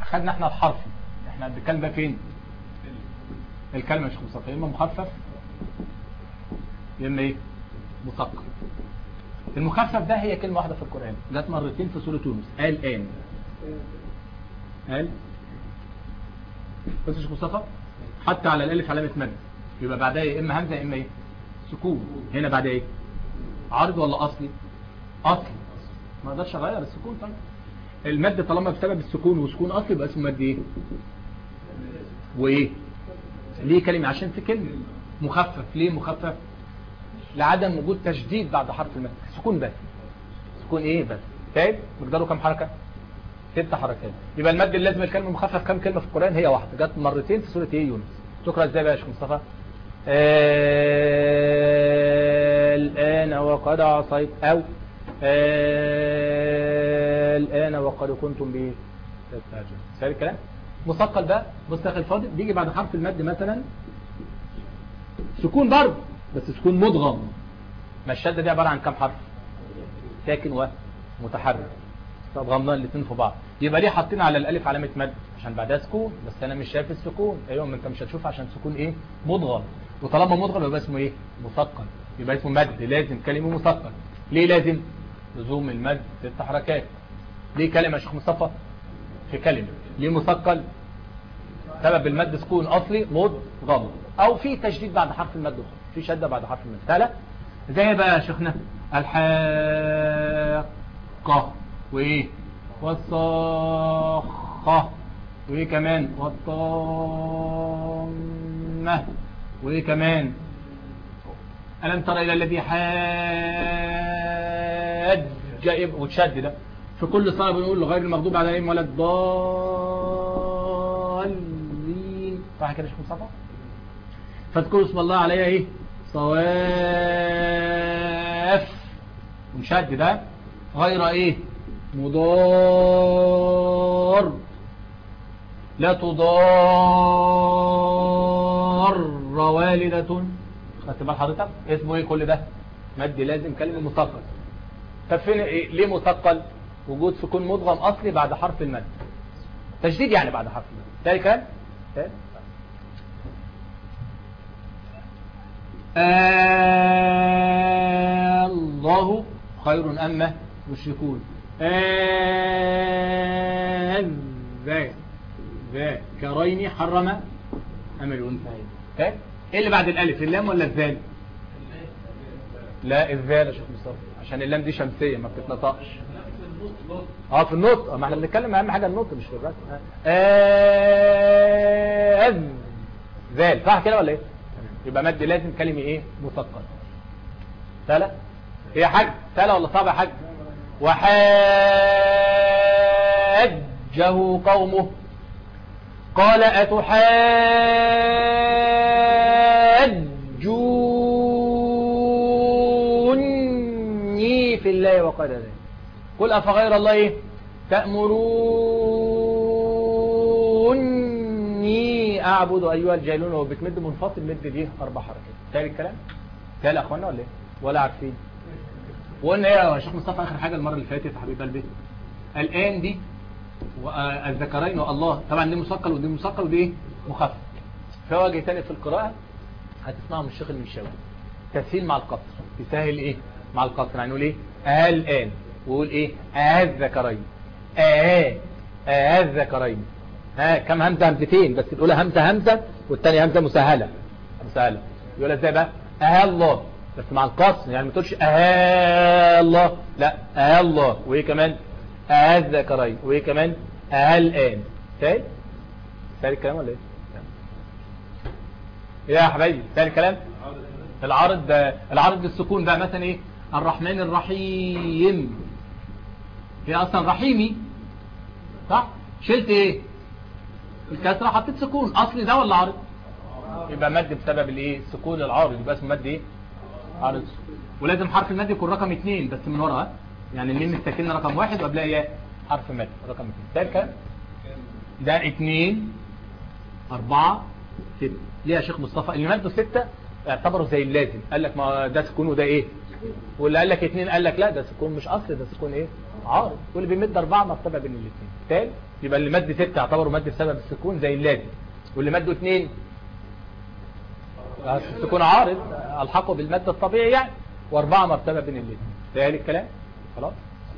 خدنا احنا الحرفي احنا بنتكلم بقى فين الكلمة مش مصطفى يا اما مخفف يا اما ايه مثقل المخفف ده هي كلمة واحدة في القرآن جت مرتين في سورة يونس قال آن قال بس مش مصطفى حتى على الالف علامة مد يبقى بعدها يا اما همزة يا اما ايه سكون هنا بعدها ايه عرض ولا اصلي اصلي ما اقدرش اغير السكون طيب المد طالما بسبب السكون وسكون اصلي يبقى اسمه مد ايه وايه ليه كلمة عشان في كلمة مخفف ليه مخفف لعدم وجود تشديد بعد حرف المد سكون بس سكون ايه بس طيب مقداره كم حركة ست حركات يبقى المد اللي لازم الكلمة مخفف كم كلمة في القرآن هي واحدة جت مرتين في سورة ايه يونس تقرأ ازاي بقى يا شيخ مصطفى آه الآن وقد عصيت أو آه الآن وقد كنتم به تستعجلون سهل الكلام مثقل بقى بص يا اخي الفاضل بيجي بعد حرف المد مثلا سكون برضه بس سكون مدغم ما الشدة دي عبارة عن كم حرف ساكن ومتحرك طب غمضان الاثنين في بعض يبقى ليه حاطين على الالف علامة مد عشان بعدها سكون بس انا مش شايف السكون ايوه ما انت مش هتشوف عشان سكون ايه مدغم وطالما مدغم يبقى اسمه ايه مثقل يبقى اسمه مد لازم كلمة مثقل ليه لازم لزوم المد ست حركات ليه كلمة يا شيخ مصطفى في كلمة ليه مثقل سبب المد سكون اصلي مدغم او في تشديد بعد حرف المد في شدة بعد حرف المد ثلاث زي بقى يا شيخنا الحاقة وايه والصاخة وايه كمان والطامة وايه كمان ألم ترى إلى الذي حاج وتشد ده في كل صلاة بنقول غير المغضوب عليهم ولا الضالين صح كده يا شيخ مصطفى فاذكروا اسم الله عليها ايه صواف ومشد ده غير ايه مضار لا تضار والدة خدت بال حضرتك اسمه ايه كل ده مد لازم كلمة مثقل طب فين إيه؟ ليه مثقل وجود سكون مدغم اصلي بعد حرف المد تشديد يعني بعد حرف المد تاني كلام تاني آه الله خير أما يشركون آه ذا ذا كرين حرم أم الأنثيين ايه اللي بعد الألف اللام ولا الذال لا الذال يا شيخ مصطفى عشان اللام دي شمسية ما بتتنطقش اه في النطق ما احنا بنتكلم اهم حاجة النطق مش في الرسم آه ذال صح كده ولا ايه يبقى مد لازم كلمة ايه مثقل سهلة هي حاج سهلة ولا صعبة حاج وحاجه قومه قال أتحاجوني في الله وقال ذلك قل أفغير الله إيه تأمروني أعبد أيها الجاهلون هو بتمد منفصل مد دي أربع حركات تاني الكلام تاني أخوانا ولا إيه ولا عارفين وقلنا إيه يا شيخ مصطفى آخر حاجة المرة اللي فاتت يا حبيب قلبي الآن دي والذكرين والله طبعا دي مثقل ودي مثقل ودي ايه مخفف في وجه تاني في القراءة هتسمعه من الشيخ المشاوي تسهيل مع القصر يسهل ايه مع القصر يعني نقول ايه اه الان ويقول ايه اه الذكرين اه اه الذكرين ها كم همزة همزتين بس الاولى همزة همزة والثانيه همزة مسهلة مسهلة يقول ازاي بقى اه الله بس مع القصر يعني ما تقولش اه الله لا اه الله وايه كمان اه الذكرين وايه كمان اه الان تاني تاني الكلام ولا ايه يا حبايبي تاني الكلام العارض ده العارض السكون بقى مثلا ايه الرحمن الرحيم هي اصلا رحيمي صح شلت ايه الكسرة حطيت سكون اصلي ده ولا عارض يبقى مد بسبب الايه سكون العارض يبقى اسمه مد ايه عارض ولازم حرف المد يكون رقم اتنين بس من ورا يعني الميم الساكنه رقم واحد وقبلها ايه حرف مد رقم اتنين ده الكلام ده اتنين اربعة ستة ليه يا شيخ مصطفى اللي مادوا ستة اعتبروا زي اللازم قال لك ما ده سكون وده ايه واللي قال لك اتنين قال لك لا ده سكون مش اصل ده سكون ايه عارض واللي بيمد اربعة مرتبة بين الاثنين تاني يبقى اللي مد ستة يعتبره مد بسبب السكون زي اللازم واللي مده اتنين السكون عارض الحقه بالمد الطبيعي يعني واربعة مرتبة بين الاثنين تاني الكلام خلاص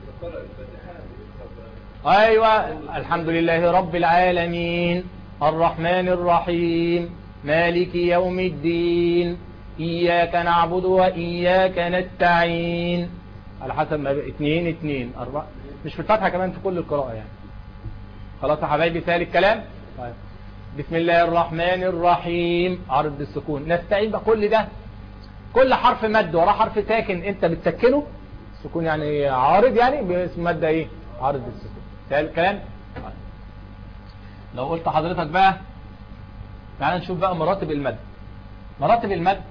ايوه الحمد لله رب العالمين الرحمن الرحيم مالك يوم الدين إياك نعبد وإياك نستعين على حسب ما اتنين اتنين أربعة مش في الفتحة كمان في كل القراءة يعني خلاص يا حبايبي سهل الكلام طيب بسم الله الرحمن الرحيم عرض السكون نستعين بقى كل ده كل حرف مد وراه حرف ساكن انت بتسكنه السكون يعني عارض يعني باسم مادة ايه عارض السكون سهل الكلام طيب. لو قلت حضرتك بقى تعال نشوف بقى مراتب المد مراتب المد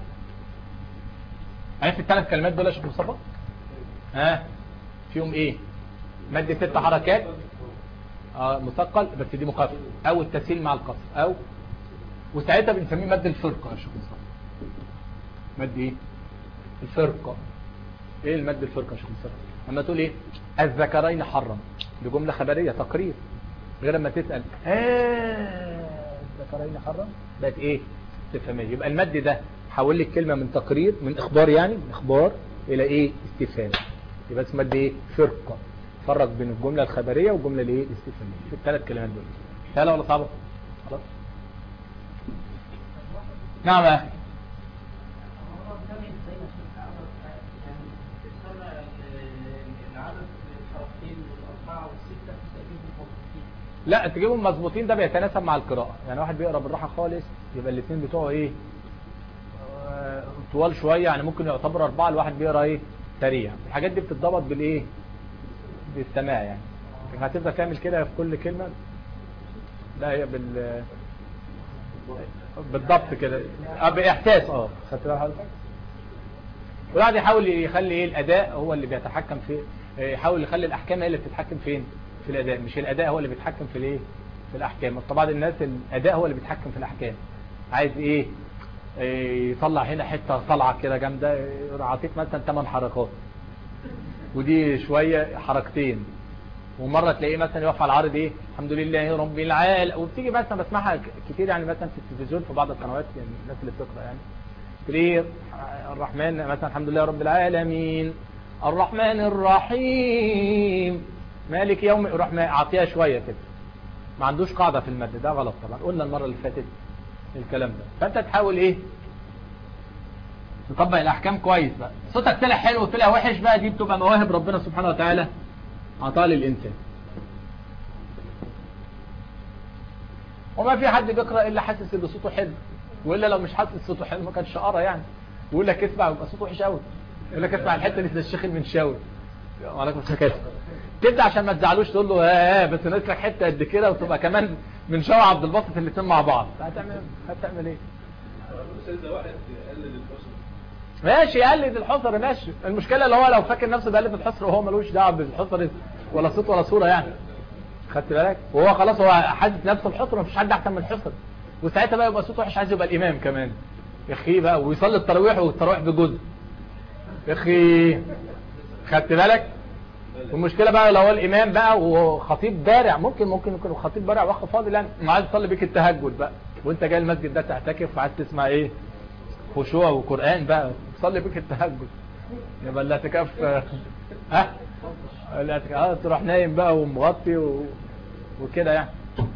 عرفت الثلاث كلمات دول يا شيخ مصطفى ها فيهم ايه مد ست حركات اه مثقل بس دي مخفف او التسهيل مع القصر او وساعتها بنسميه مد الفرقه يا شيخ مصطفى مد ايه الفرقه ايه المد الفرقه يا شيخ مصطفى لما تقول ايه الذكرين حرم دي جمله خبريه تقرير غير لما تسال اه الذكرين حرم بقت ايه استفهاميه يبقى المد ده حول لي الكلمه من تقرير من اخبار يعني من اخبار الى ايه استفهام يبقى اسمه مد ايه فرقه فرق بين الجمله الخبريه والجمله الايه الاستفهاميه في الثلاث كلمات دول سهله ولا صعبه خلاص نعم يا اخي لا تجيبهم مظبوطين ده بيتناسب مع القراءة يعني واحد بيقرا بالراحة خالص يبقى الاثنين بتوعه ايه آه، طوال شوية يعني ممكن يعتبر أربعة الواحد بيقرا ايه سريع الحاجات دي بتتضبط بالايه بالسماع يعني لكن هتبقى تعمل كده في كل كلمة لا هي بال بالضبط كده اه باحساس اه خدت بالك حضرتك والواحد يحاول يخلي ايه الاداء هو اللي بيتحكم في يحاول يخلي الاحكام هي اللي بتتحكم فين في الاداء مش الاداء هو اللي بيتحكم في الايه في الاحكام اصل بعض الناس الاداء هو اللي بيتحكم في الاحكام عايز ايه إيه، يطلع هنا حته طلعه كده جامده يروح عاطيك مثلا 8 حركات ودي شويه حركتين ومره تلاقيه مثلا يقف على العرض ايه الحمد لله رب العالمين وبتيجي مثلا بسمعها ك- كتير يعني مثلا في التلفزيون في بعض القنوات يعني الناس اللي بتقرا يعني تلاقيه الرحمن مثلا الحمد لله رب العالمين الرحمن الرحيم مالك يوم يروح اعطيها شويه كده ما عندوش قاعده في المد ده غلط طبعا قلنا المره اللي فاتت الكلام ده فانت تحاول ايه تطبق الاحكام كويس بقى صوتك طلع حلو وطلع وحش بقى دي بتبقى مواهب ربنا سبحانه وتعالى عطاها للانسان وما في حد بيقرا الا حاسس ان صوته حلو والا لو مش حاسس صوته حلو ما كانش قرا يعني ويقول لك اسمع يبقى صوته وحش قوي يقول لك اسمع الحته دي زي الشيخ المنشاوي وعليكم السلام تبدا عشان ما تزعلوش تقول له اه بس ناقص لك حته قد كده وتبقى كمان من شوى عبد الباسط الاثنين مع بعض هتعمل هتعمل ايه ماشي يقلد الحصر ماشي المشكله اللي هو لو فاكر نفسه بيقلد الحصر وهو ملوش دعوه بالحصر ولا صوت ولا صوره يعني خدت بالك وهو خلاص هو حاسس نفسه الحصر مفيش حد احسن من الحصر وساعتها بقى يبقى صوته وحش عايز يبقى الامام كمان يا اخي بقى ويصلي التراويح والتراويح بجزء يا اخي خدت بالك والمشكله بقى لو هو الامام بقى وخطيب بارع ممكن ممكن يكون خطيب بارع واخ فاضل يعني ما عايز يصلي بيك التهجد بقى وانت جاي المسجد ده تعتكف وعايز تسمع ايه خشوع وقران بقى تصلي بيك التهجد يبقى الاعتكاف ها الاعتكاف اه تروح نايم بقى ومغطي و... وكده يعني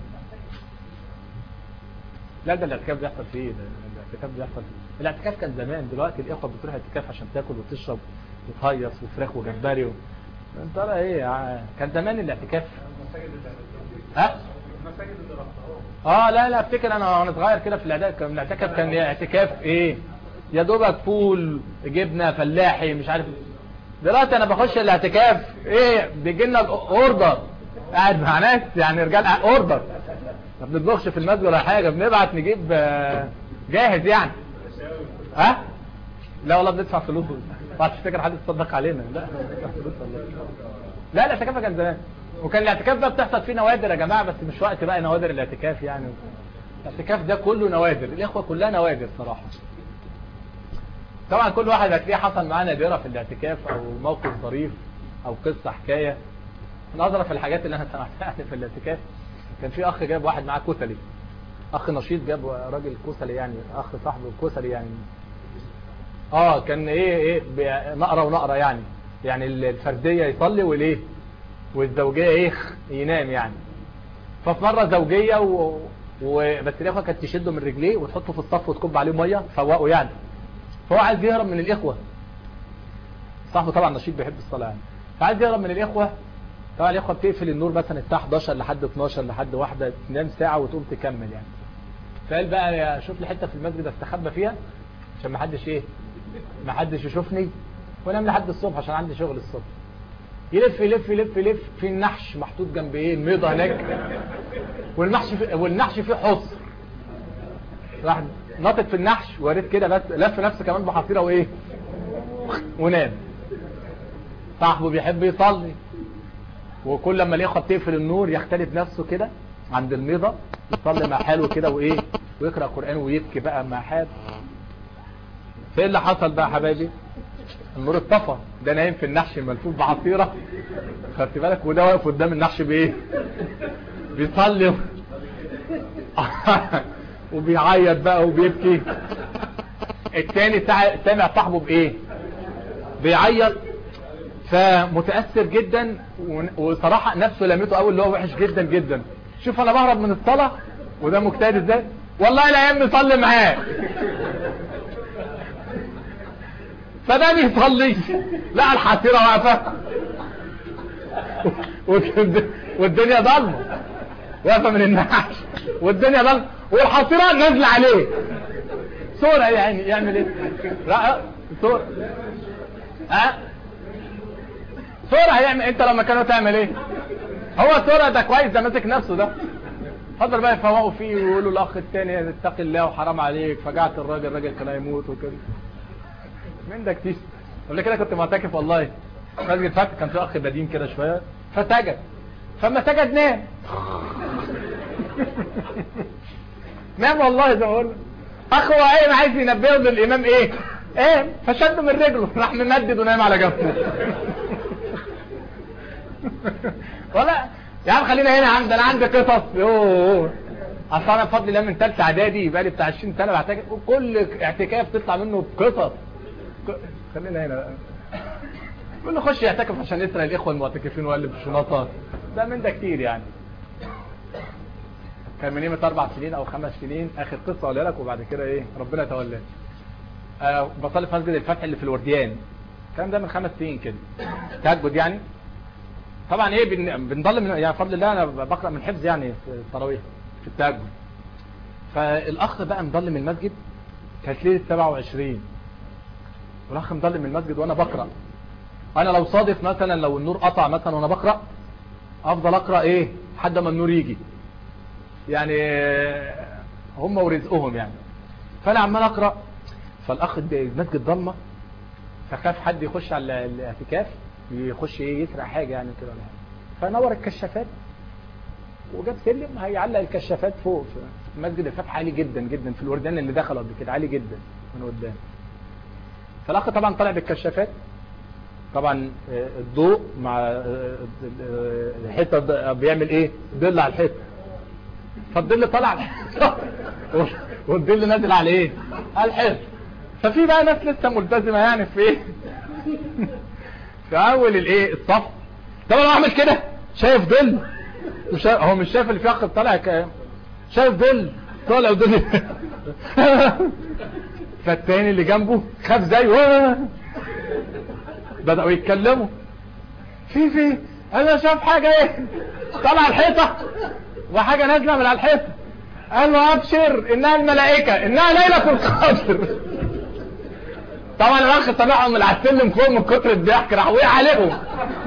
لا ده الاعتكاف بيحصل فيه ده الاعتكاف بيحصل فيه الاعتكاف كان زمان دلوقتي الاخوه بتروح اعتكاف عشان تاكل وتشرب وتهيص وفراخ وجمبري و... انت ترى ايه ع- كان زمان الاعتكاف ها اه لا لا افتكر انا وانا صغير كده في الاعداد كان الاعتكاف كان اعتكاف ايه يا دوبك فول جبنه فلاحي مش عارف دلوقتي انا بخش الاعتكاف ايه بيجي لنا اوردر قاعد مع ناس يعني رجال اوردر ما بنطبخش في المسجد ولا حاجه بنبعت نجيب آه، جاهز يعني ها لا والله بندفع فلوس ما تفتكر حد يتصدق علينا لا بندفع فلوس والله لا الاعتكاف كان زمان وكان الاعتكاف ده بتحصل فيه نوادر يا جماعه بس مش وقت بقى نوادر الاعتكاف يعني الاعتكاف ده كله نوادر الاخوه كلها نوادر صراحه طبعا كل واحد هتلاقيه حصل معاه نادرة في الاعتكاف او موقف ظريف او قصة حكاية من اظرف الحاجات اللي انا سمعتها يعني في الاعتكاف كان في اخ جاب واحد معاه كسلي اخ نشيط جاب راجل كسلي يعني اخ صاحبه كسلي يعني اه كان ايه ايه بي- نقرة ونقرة يعني يعني الفردية يصلي والايه والزوجية ايه ينام يعني ففي مرة زوجية و... و... بس الاخوة كانت تشده من رجليه وتحطه في الصف وتكب عليه مية تفوقه يعني فهو عايز يهرب من الاخوة صاحبه طبعا نشيط بيحب الصلاة يعني فعايز يهرب من الاخوة طبعا الاخوة بتقفل النور مثلا الساعة 11 لحد 12 لحد واحدة تنام ساعة وتقوم تكمل يعني فقال بقى يا شوف لي حتة في المسجد استخبى فيها عشان ما حدش ايه ما حدش يشوفني وانام لحد الصبح عشان عندي شغل الصبح يلف يلف يلف يلف في النحش محطوط جنب ايه الميضة هناك والنحش في والنحش فيه حصر راح نطت في النحش وريت كده بس لف نفسه كمان بحصيره وايه ونام صاحبه بيحب يصلي وكل لما الاخوه بتقفل النور يختلف نفسه كده عند الميضة يصلي مع حاله كده وايه ويقرا قران ويبكي بقى مع حاله فايه اللي حصل بقى يا حبايبي النور اتطفى ده نايم في النحش ملفوف بعصيره خدت بالك وده واقف قدام النحش بايه بيصلي وبيعيط بقى وبيبكي التاني سع- سامع صاحبه بايه بيعيط فمتأثر جدا ون- وصراحة نفسه لميته قوي اللي هو وحش جدا جدا شوف انا بهرب من الصلاة وده مجتهد ازاي والله الايام بيصلي معاه فده بيصلي لقى الحصيرة واقفة والد- والدنيا ضلمة واقفة من النحش والدنيا ضلمة والحصيرة نازلة عليه صورة يعني يعمل ايه لا صورة ها صورة هيعمل انت لما كانوا تعمل ايه هو صورة ده كويس ده ماسك نفسه ده فضل بقى يفوقوا فيه ويقولوا الاخ التاني اتق الله وحرام عليك فجعت الراجل الراجل كان هيموت وكده من ده كتير قبل كده كنت معتكف والله مسجد فتح كان في اخ بدين كده شويه فسجد فما سجد نام نام والله زي ما بقول لك. اخ هو قايم عايز ينبهه للامام ايه ايه فشده من رجله راح ممدد ونام على جنبه ولا يا عم خلينا هنا عند انا عندي قصص يوه اصل انا بفضل الله من ثالثه اعدادي بقى لي بتاع 20 سنه بعتكف كل اعتكاف تطلع منه بقصص ك- خلينا هنا بقى. كله خش يعتكف عشان يسرق الاخوه المعتكفين ويقلب الشنطه ده من ده كتير يعني كان من قيمه اربع سنين او خمس سنين اخر قصه اقولها لك وبعد كده ايه ربنا تولاه آه بصلي في مسجد الفتح اللي في الورديان الكلام ده من خمس سنين كده تهجد يعني طبعا ايه بن- بنضل من يعني بفضل الله انا بقرا من حفظ يعني في التراويح في التهجد فالاخ بقى مضل من المسجد كانت ليله 27 والاخ مضل من المسجد وانا بقرا انا لو صادف مثلا لو النور قطع مثلا وانا بقرا افضل اقرا ايه لحد ما النور يجي يعني آه، هم ورزقهم يعني فانا عمال اقرا فالاخ د- المسجد ضلمه فخاف حد يخش على الاعتكاف يخش ايه يسرق حاجه يعني كده ولا حاجه فنور الكشافات وجاب سلم هيعلق الكشافات فوق في مسجد الفتح عالي جدا جدا في الوردان اللي دخلوا قبل كده عالي جدا من قدام فالاخ طبعا طلع بالكشافات طبعا آه، الضوء مع آه، آه، الحيطه ده بيعمل ايه ظل على الحيطه فالظل طلع على الحيطه والظل نازل على ايه على الحيطه ففي بقى ناس لسه ملتزمه يعني في ايه في اول الايه الصف طبعا انا اعمل كده شايف ظل مش هو مش شايف اللي في اخ طالع ك- شايف ظل طالع ظل فالتاني اللي جنبه خاف زيه بدأوا يتكلموا في في انا شاف حاجة ايه طلع الحيطة وحاجة نازلة من على الحيطة قال له ابشر انها الملائكة انها ليلة القدر طبعا الاخ طلعهم من على السلم فوق من كتر الضحك راح وقع عليهم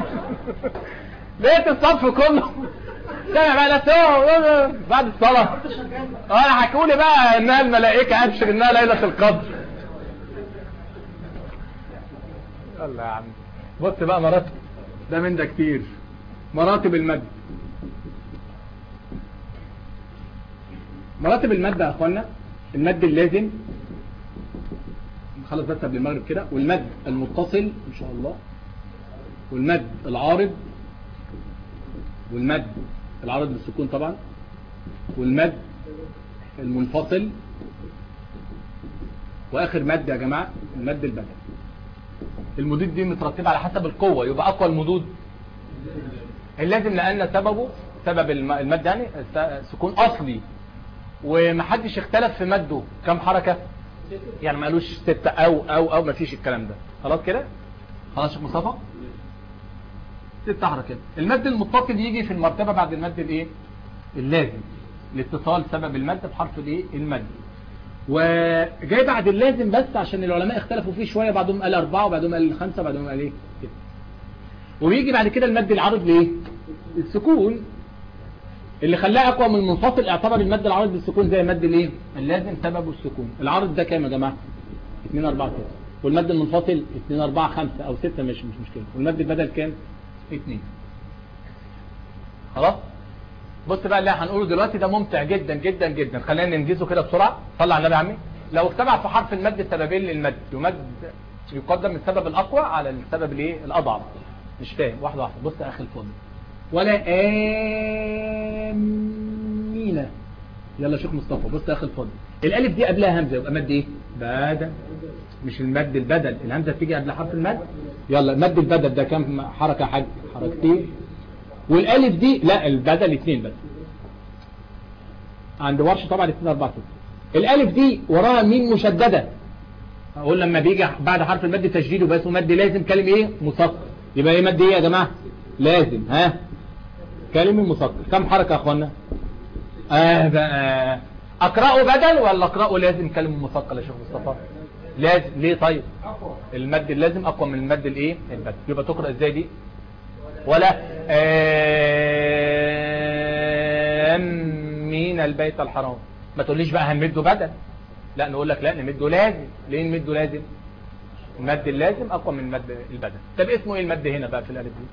لقيت الصف كله سامع بقى ناس "أوه، بعد الصلاة انا حكولي بقى انها الملائكة ابشر انها ليلة القدر يلا يا عم بص بقى مراتب ده من ده كتير مراتب المد مراتب المد يا اخوانا المد اللازم خلص بس قبل المغرب كده والمد المتصل ان شاء الله والمد العارض والمد العارض للسكون طبعا والمد المنفصل واخر مد يا جماعه المد البدل المدود دي مترتبه على حسب القوه يبقى اقوى المدود اللازم لان سببه سبب الم- المد يعني س- سكون اصلي ومحدش اختلف في مده كم حركه يعني ما قالوش ستة او او او ما فيش الكلام ده خلاص كده خلاص يا شيخ مصطفى ست حركات المد المتصل يجي في المرتبه بعد المد الايه اللازم لاتصال سبب المد بحرف الايه المد وجاي بعد اللازم بس عشان العلماء اختلفوا فيه شويه بعضهم قال اربعه وبعضهم قال خمسه وبعضهم قال ايه كده وبيجي بعد كده المد العارض لايه السكون اللي خلاه اقوى من المنفصل اعتبر المد العارض بالسكون زي المد الايه اللازم سببه السكون العارض ده كام يا جماعه 2 4 6 والمد المنفصل 2 4 5 او 6 مش مش مشكله والمد البدل كام 2 خلاص بص بقى اللي هنقوله دلوقتي ده ممتع جدا جدا جدا خلينا ننجزه كده بسرعه صلى على النبي يا عمي لو اجتمع في حرف المد سببين للمد يمد يقدم السبب الاقوى على السبب الايه الاضعف مش فاهم واحده واحده بص يا اخي الفضل ولا امين يلا شيخ مصطفى بص يا اخي الفضل الالف دي قبلها همزه يبقى مد ايه بدل مش المد البدل الهمزه بتيجي قبل حرف المد يلا مد البدل ده كام حركه حاج حركتين والالف دي لا البدل اثنين بس عند ورش طبعا اثنين اربعة ستة الالف دي وراها ميم مشددة اقول لما بيجي بعد حرف المد تشديد وبقى اسمه مد لازم كلمة ايه مثقل يبقى ايه مد ايه يا جماعة لازم ها كلمة مثقل كم حركة يا اخوانا اه بقى اقرأه بدل ولا اقرأه لازم كلمة مثقل يا شيخ مصطفى لازم ليه طيب المد اللازم اقوى من المد الايه البدل يبقى تقرأ ازاي دي ولا آمين البيت الحرام ما تقوليش بقى هنمده بدل لا نقول لك لا نمده لازم ليه نمده لازم المد اللازم اقوى من المد البدل طب اسمه ايه المد هنا بقى في الالف دي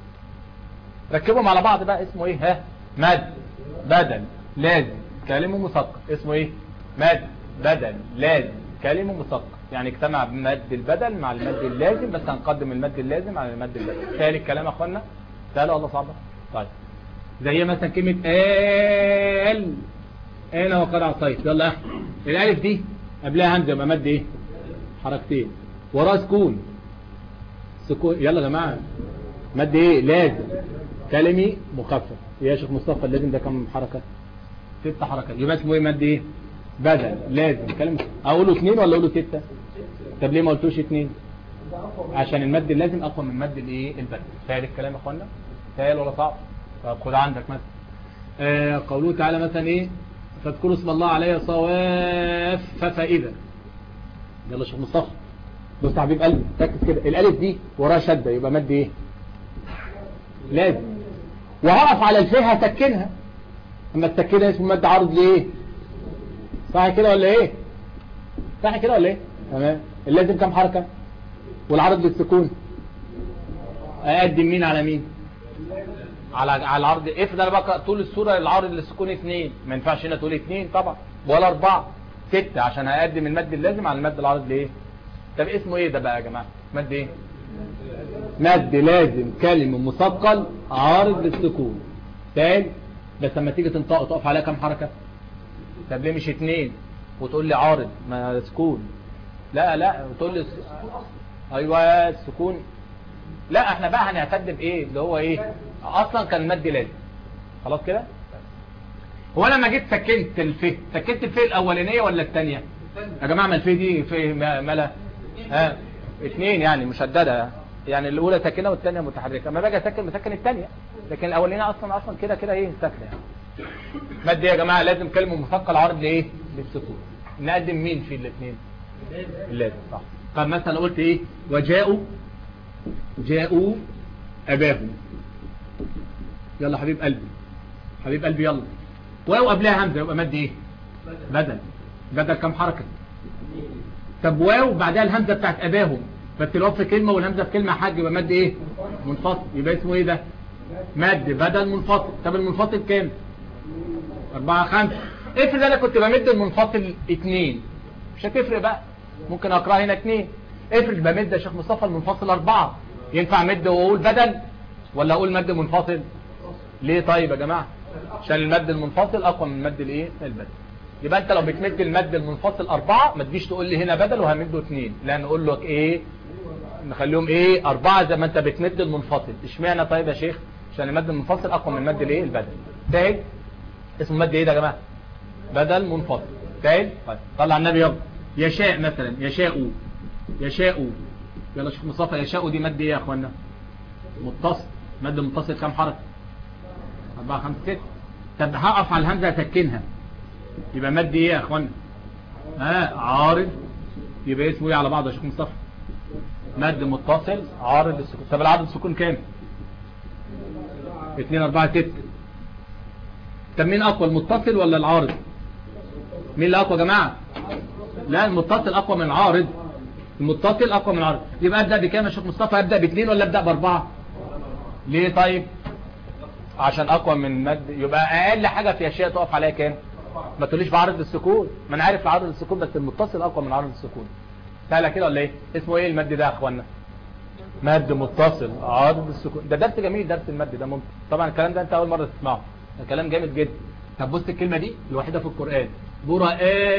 ركبهم على بعض بقى اسمه ايه ها مد بدل لازم كلمه مثقل اسمه ايه مد بدل لازم كلمه مثقل يعني اجتمع مد البدل مع المد اللازم بس هنقدم المد اللازم على المد اللازم سهل الكلام يا اخوانا سهل ولا صعب طيب زي مثلا كلمة آل أنا وقد عصيت يلا يا أحمد. الألف دي قبلها همزة يبقى مد إيه حركتين وراه سكون سكون يلا يا جماعة مد إيه لازم كلمي مخفف يا شيخ مصطفى اللازم ده كم حركة ست حركات يبقى اسمه إيه مد إيه بدل لازم كلمة أقوله اثنين ولا أقوله ستة طب ليه ما قلتوش اثنين عشان المد اللازم أقوى من مد الإيه البدل سهل الكلام يا أخوانا سهل ولا صعب طب خد عندك مثلا آه قوله تعالى مثلا ايه فاذكروا اسم الله عليه صواف فإذا يلا شيخ مصطفى بص يا حبيب قلبي ركز كده الالف دي وراها شده يبقى مد ايه لازم وهقف على الفه هسكنها اما تسكنها اسمه مد عارض ليه صح كده ولا ايه صح كده ولا ايه تمام اللازم كام حركه والعرض للسكون اقدم مين على مين على على العرض افرض انا بقرا طول السوره العرض للسكون اثنين ما ينفعش هنا تقول اثنين طبعا ولا اربعه ستة عشان هقدم المد اللازم على المد العرض لايه طب اسمه ايه ده بقى يا جماعه مد ايه مد لازم كلمه مثقل عارض للسكون تاني بس لما تيجي تنطق تقف عليها كام حركه طب ليه مش اثنين وتقول لي عارض ما سكون لا لا وتقول لي ايوه السكون لا احنا بقى هنعتد بايه اللي هو ايه اصلا كان المد لازم خلاص كده هو انا لما جيت سكنت الف سكنت الف الاولانيه ولا الثانيه يا جماعه ما الف دي في ملا ها اثنين يعني مشدده يعني الاولى ساكنه والثانيه متحركه اما باجي اسكن بسكن الثانيه لكن الاولانيه اصلا اصلا كده كده ايه ساكنه يعني مد يا جماعه لازم كلمه مثقل عرض لايه للسكون نقدم مين في الاثنين لازم صح طب مثلا قلت ايه وجاءوا جاءوا اباهم يلا حبيب قلبي حبيب قلبي يلا واو قبلها همزه يبقى مد ايه بدل بدل كم حركه طب واو بعدها الهمزه بتاعت اباهم بس الواو في كلمه والهمزه في كلمه حاج يبقى مد ايه منفصل يبقى اسمه ايه ده مد بدل منفصل طب المنفصل كام أربعة خمسة افرض انا كنت بمد المنفصل اتنين مش هتفرق بقى ممكن اقراها هنا اتنين افرض بمد يا شيخ مصطفى المنفصل اربعة ينفع مد واقول بدل ولا اقول مد منفصل ليه طيب يا جماعة عشان المد المنفصل اقوى من المد الايه البدل يبقى انت لو بتمد المد المنفصل اربعة ما تجيش تقول لي هنا بدل وهمده اتنين لا نقول لك ايه نخليهم ايه اربعة زي ما انت بتمد المنفصل اشمعنى طيب يا شيخ عشان المد المنفصل اقوى من المد الايه البدل تاهي اسمه مد ايه ده يا جماعة بدل منفصل تاهي طيب طلع النبي يلا يشاء مثلا يشاء يشاء يلا شيخ مصطفى يشاء دي مد ايه يا اخوانا متصل مد متصل كام حركة أربعة خمسة ستة طب هقف على الهمزة أسكنها يبقى مد إيه يا أخوانا ها عارض يبقى اسمه إيه على بعضه يا شيخ مصطفى مد متصل عارض السكون طب العرض السكون كام اتنين أربعة ستة طب مين أقوى المتصل ولا العارض مين اللي أقوى يا جماعة لا المتصل أقوى من العارض المتصل أقوى من العارض يبقى أبدأ بكام يا شيخ مصطفى أبدأ باثنين ولا أبدأ بأربعة ليه طيب عشان اقوى من مد يبقى اقل حاجة في اشياء تقف عليها كام ما تقوليش بعرض السكون ما انا عارف عرض السكون بس المتصل اقوى من عرض السكون سهله كده ولا ايه اسمه ايه المد ده يا اخوانا مد متصل عرض السكون ده درس جميل درس المد ده ممكن طبعا الكلام ده انت اول مره تسمعه ده كلام جامد جدا طب بص الكلمه دي الوحيده في القران براء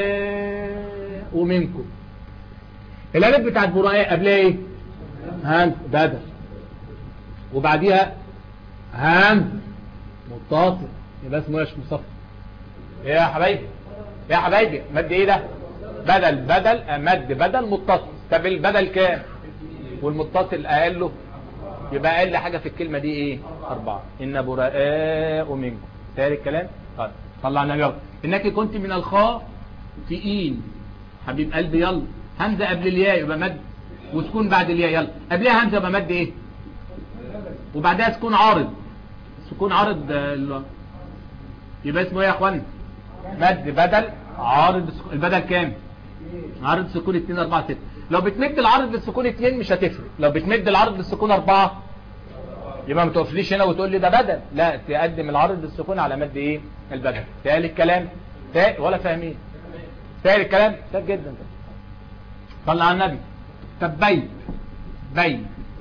ومنكم الالف بتاعت براء قبلها ايه هان بدل وبعديها همز متصل يبقى اسمه ايش مصطفى يا حبايبي يا حبايبي مد ايه ده بدل بدل مد بدل متصل طب البدل كام والمتصل اقل له يبقى اقل حاجه في الكلمه دي ايه اربعه ان براء منكم تاني الكلام طيب طلعنا يلا انك كنت من الخاء في اين حبيب قلبي يلا همزه قبل الياء يبقى مد وسكون بعد الياء يلا قبلها همزه يبقى مد ايه وبعدها سكون عارض سكون عارض يبقى اسمه ايه يا اخوان مد بدل عارض البدل كام عارض سكون 2 4 6 لو بتمد العرض بالسكون 2 مش هتفرق لو بتمد العرض بالسكون 4 يبقى ما تقفليش هنا وتقول لي ده بدل لا تقدم العرض بالسكون على مد ايه البدل تقال الكلام تقال ولا فاهمين تقال الكلام سهل جدا طلع على النبي طب بيت بيت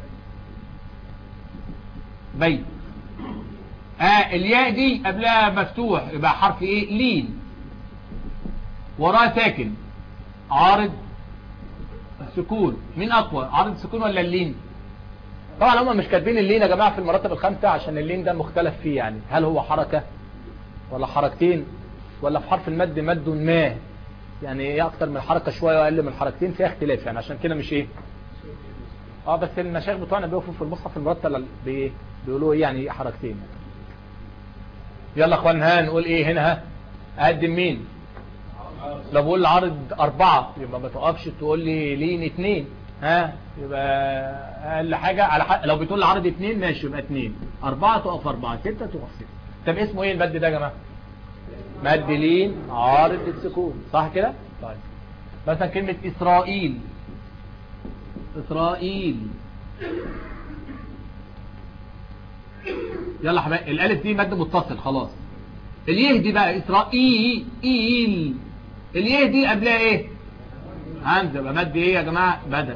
بيت آه الياء دي قبلها مفتوح يبقى حرف ايه لين وراه ساكن عارض السكون مين اقوى عارض السكون ولا اللين طبعا هم مش كاتبين اللين يا جماعه في المراتب الخمسه عشان اللين ده مختلف فيه يعني هل هو حركه ولا حركتين ولا في حرف المد مد ما يعني ايه اكتر من حركه شويه واقل من حركتين فيها اختلاف يعني عشان كده مش ايه اه بس المشايخ بتوعنا بيقفوا في المصحف المرتب بايه بيقولوا ايه يعني حركتين يلا اخوان ها نقول ايه هنا ها اقدم مين لو بقول العرض اربعة يبقى ما تقفش تقول لي لين اتنين ها يبقى اقل حاجة على حق لو بتقول العرض اتنين ماشي يبقى اتنين اربعة تقف اربعة ستة تقف ستة طب اسمه ايه المد ده يا جماعة مد لين عارض السكون صح كده طيب مثلا كلمة اسرائيل اسرائيل يلا حبايبي الالف دي مد متصل خلاص اليه دي بقى اسرائيل ايل اليه دي قبلها ايه همزه يبقى مد ايه يا جماعه بدل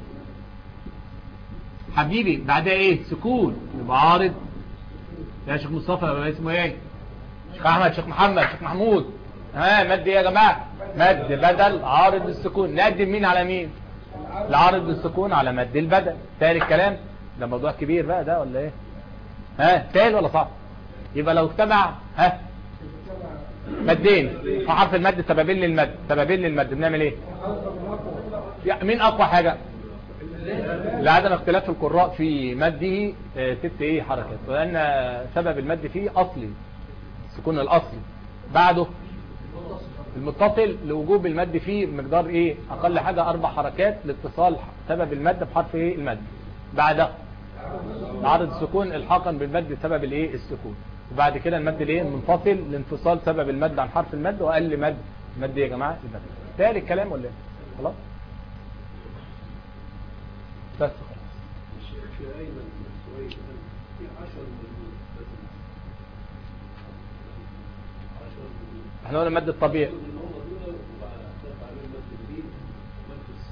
حبيبي بعدها ايه سكون يبقى عارض يا شيخ مصطفى يبقى اسمه ايه شيخ احمد شيخ محمد شيخ محمود ها مد ايه يا جماعه مد بدل عارض السكون نقدم مين على مين العارض السكون على مد البدل تاني الكلام ده موضوع كبير بقى ده ولا ايه ها تاني ولا صعب يبقى لو اجتمع ها مدين في حرف المد سببين للمد سببين للمد بنعمل ايه يعني مين اقوى حاجة لعدم اختلاف في القراء في مده اه ست ايه حركات لان سبب المد فيه اصلي السكون الاصلي بعده المتصل لوجوب المد فيه مقدار ايه اقل حاجة اربع حركات لاتصال سبب المد بحرف ايه المد بعده عرض السكون الحاقا بالمد سبب الايه السكون وبعد كده المد الايه المنفصل لانفصال سبب المد عن حرف المد واقل مد مد يا جماعه المد تالي الكلام ولا ايه خلاص بس احنا قلنا المد الطبيعي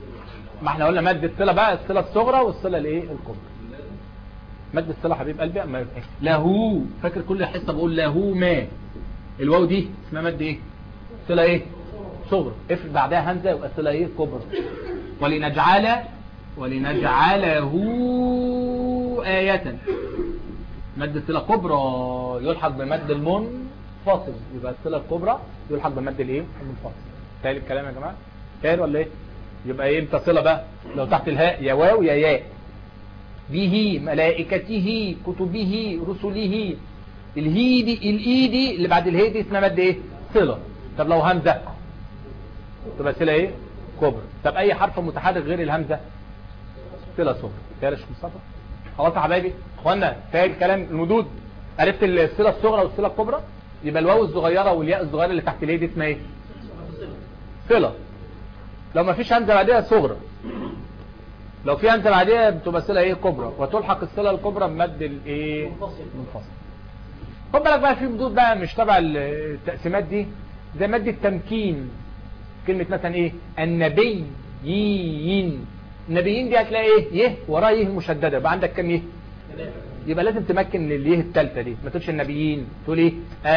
ما احنا قلنا مد الصله بقى الصله الصغرى والصله الايه الكبرى مد الصله حبيب قلبي اما له فاكر كل حصه بقول له ما الواو دي اسمها مد ايه صله ايه صغرى افرض بعدها همزه يبقى صله ايه كبرى ولنجعل ولنجعله آية مد صلة كبرى يلحق بمد المنفصل يبقى الصلة الكبرى يلحق بمد الايه المنفصل تالي الكلام يا جماعة تالي ولا ايه يبقى ايه امتى صلة بقى لو تحت الهاء يا واو يا ياء به ملائكته كتبه رسله الهي دي الاي دي اللي بعد الهي دي اسمها مد ايه صلة طب لو همزة تبقى صلة ايه كبرى طب اي حرف متحرك غير الهمزة صلة صغرى تالي يا مصطفى خلاص يا حبايبي اخوانا تاني الكلام المدود عرفت الصلة الصغرى والصلة الكبرى يبقى الواو الصغيرة والياء الصغيرة اللي تحت الياء دي اسمها ايه صلة لو ما فيش همزة بعدها صغرى لو في همزة بعدها بتبقى صلة ايه كبرى وتلحق الصلة الكبرى بمد الايه منفصل خد بالك بقى في مدود بقى مش تبع التقسيمات دي زي مد التمكين كلمة مثلا ايه النبيين النبيين دي هتلاقي ايه يه وراه يه مشددة يبقى عندك كم يه يبقى لازم تمكن لليه الثالثه دي ما تقولش النبيين تقول ايه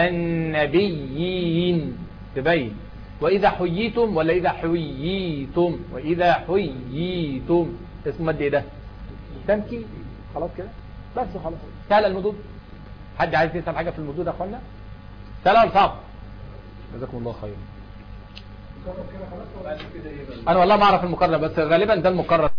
النبيين تبين واذا حييتم ولا اذا حييتم واذا حييتم اسمه مد ايه ده تمكين خلاص كده بس خلاص سهل المدود حد عايز يسال حاجه في المدود يا اخوانا سهل ولا صعب جزاكم الله خير انا والله ما اعرف المقرر بس غالبا ده المقرر